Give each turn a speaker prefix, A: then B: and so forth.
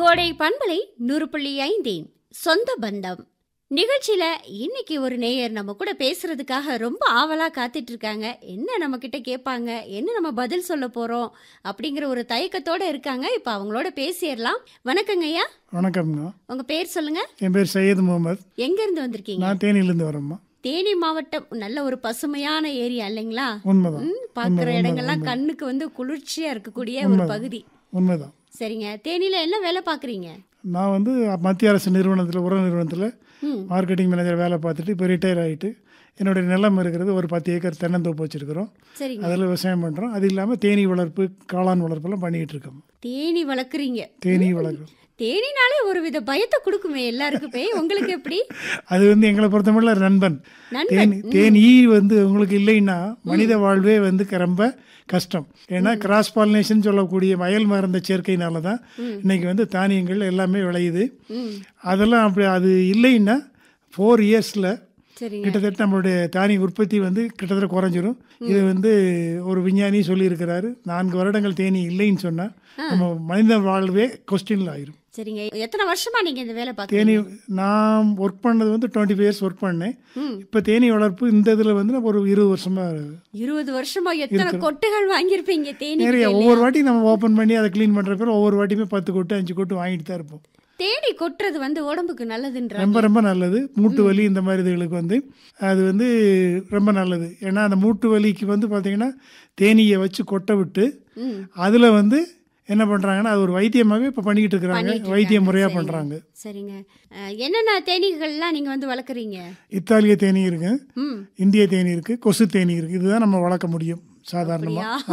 A: கோடை பண்பலை நூறு புள்ளி ஐந்தின் சொந்த பந்தம் நிகழ்ச்சியில இன்னைக்கு ஒரு நேயர் நம்ம கூட பேசுறதுக்காக ரொம்ப ஆவலா காத்துட்டு இருக்காங்க என்ன நம்ம கிட்ட கேட்பாங்க என்ன நம்ம பதில் சொல்ல போறோம் அப்படிங்கிற ஒரு தயக்கத்தோட இருக்காங்க இப்ப அவங்களோட பேசிடலாம் வணக்கங்க ஐயா
B: வணக்கம்ங்க
A: உங்க பேர் சொல்லுங்க
B: என் பேர் சையது முகமது
A: எங்க இருந்து வந்திருக்கீங்க
B: நான் தேனியிலேருந்து வரேம்மா
A: தேனி மாவட்டம் நல்ல ஒரு பசுமையான ஏரியா இல்லைங்களா
B: உண்மைதான்
A: ம், பார்க்குற இடங்கள்லாம் கண்ணுக்கு வந்து குளிர்ச்சியா இருக்கக்கூடிய ஒரு பகுதி
B: உண்மைதான்
A: சரிங்க தேனியில என்ன வேலை பாக்குறீங்க
B: நான் வந்து மத்திய அரசு நிறுவனத்தில் உர நிறுவனத்தில்
A: ம்
B: மார்க்கெட்டிங் மேனேஜர் வேலை பார்த்துட்டு இப்போ ரிட்டையர் ஆகிட்டு என்னுடைய நிலம் இருக்கிறது ஒரு பத்து ஏக்கர் தென்னந்தோப்பு வச்சுருக்கிறோம்
A: சரிங்க
B: அதில் விவசாயம் பண்ணுறோம் அது இல்லாமல் தேனீ வளர்ப்பு காளான் வளர்ப்பெல்லாம் பண்ணிக்கிட்டு இருக்கோம்
A: தேனி வளர்க்குறீங்க
B: தேனீ வளர்க்குறோம்
A: தேனினாலே ஒரு வித பயத்தை கொடுக்குமே எல்லாருக்குமே உங்களுக்கு எப்படி
B: அது வந்து எங்களை பொறுத்தமட்டில் நண்பன்
A: நண்பன்
B: தேனி தேனீ வந்து உங்களுக்கு இல்லைன்னா மனித வாழ்வே வந்து ரொம்ப கஷ்டம் ஏன்னா கிராஸ் பாலினேஷன் சொல்லக்கூடிய வயல் மருந்த சேர்க்கையினால தான் இன்னைக்கு வந்து தானியங்கள் எல்லாமே விளையுது
A: ம்
B: அதெல்லாம் அப்படி அது இல்லைன்னா ஃபோர் இயர்ஸில்
A: சரிங்க
B: கிட்டத்தட்ட நம்மளுடைய தானிய உற்பத்தி வந்து கிட்டத்தட்ட குறைஞ்சிரும் இது வந்து ஒரு விஞ்ஞானி சொல்லியிருக்கிறாரு நான்கு வருடங்கள் தேனி இல்லைன்னு சொன்னால் நம்ம மனித வாழ்வே கொஸ்டினில் ஆயிரும்
A: சரிங்க எத்தனை வருஷமா நீங்க இந்த வேலை பார்க்குறீங்க
B: தேனி நான் ஒர்க் பண்ணது வந்து டுவெண்ட்டி ஃபைவ் இயர்ஸ் ஒர்க் பண்ணேன்
A: ம்
B: இப்போ தேனி வளர்ப்பு இந்த இதில் வந்து நான் ஒரு இருபது வருஷமாக
A: இருபது வருஷமா எத்தனை கொட்டுகள் வாங்கியிருப்பீங்க தேனி
B: நிறைய ஒவ்வொரு வாட்டி நம்ம ஓப்பன் பண்ணி அதை க்ளீன் பண்ணுற பேர் ஒவ்வொரு வாட்டியுமே பத்து கொட்டு அஞ்சு கொட்டு வாங்கிட்டு தான் இருப்போம்
A: தேனி கொட்டுறது வந்து உடம்புக்கு நல்லதுன்ற
B: ரொம்ப ரொம்ப நல்லது மூட்டு வலி இந்த மாதிரி இதுகளுக்கு வந்து அது வந்து ரொம்ப நல்லது ஏன்னா அந்த மூட்டு வலிக்கு வந்து பார்த்தீங்கன்னா தேனீயை வச்சு கொட்டை விட்டு
A: ம்
B: அதில் வந்து என்ன பண்ணுறாங்கன்னா அது ஒரு வைத்தியமாகவே இப்போ பண்ணிக்கிட்டு இருக்கிறாங்க
A: பண்ணிட்டு
B: வைத்திய
A: இருக்காங்க.
B: முறையாக
A: சரிங்க.
B: பண்ணுறாங்க
A: சரிங்க அஹ், என்னென்ன தேனீகள்லாம் நீங்க வந்து வளர்க்குறீங்க
B: இத்தாலிய தேனி இருக்குது
A: ம்
B: இந்திய தேனி இருக்குது கொசு தேனி இருக்குது இதுதான் நம்ம வளர்க்க முடியும் சாதாரணமாக
A: அப்படியா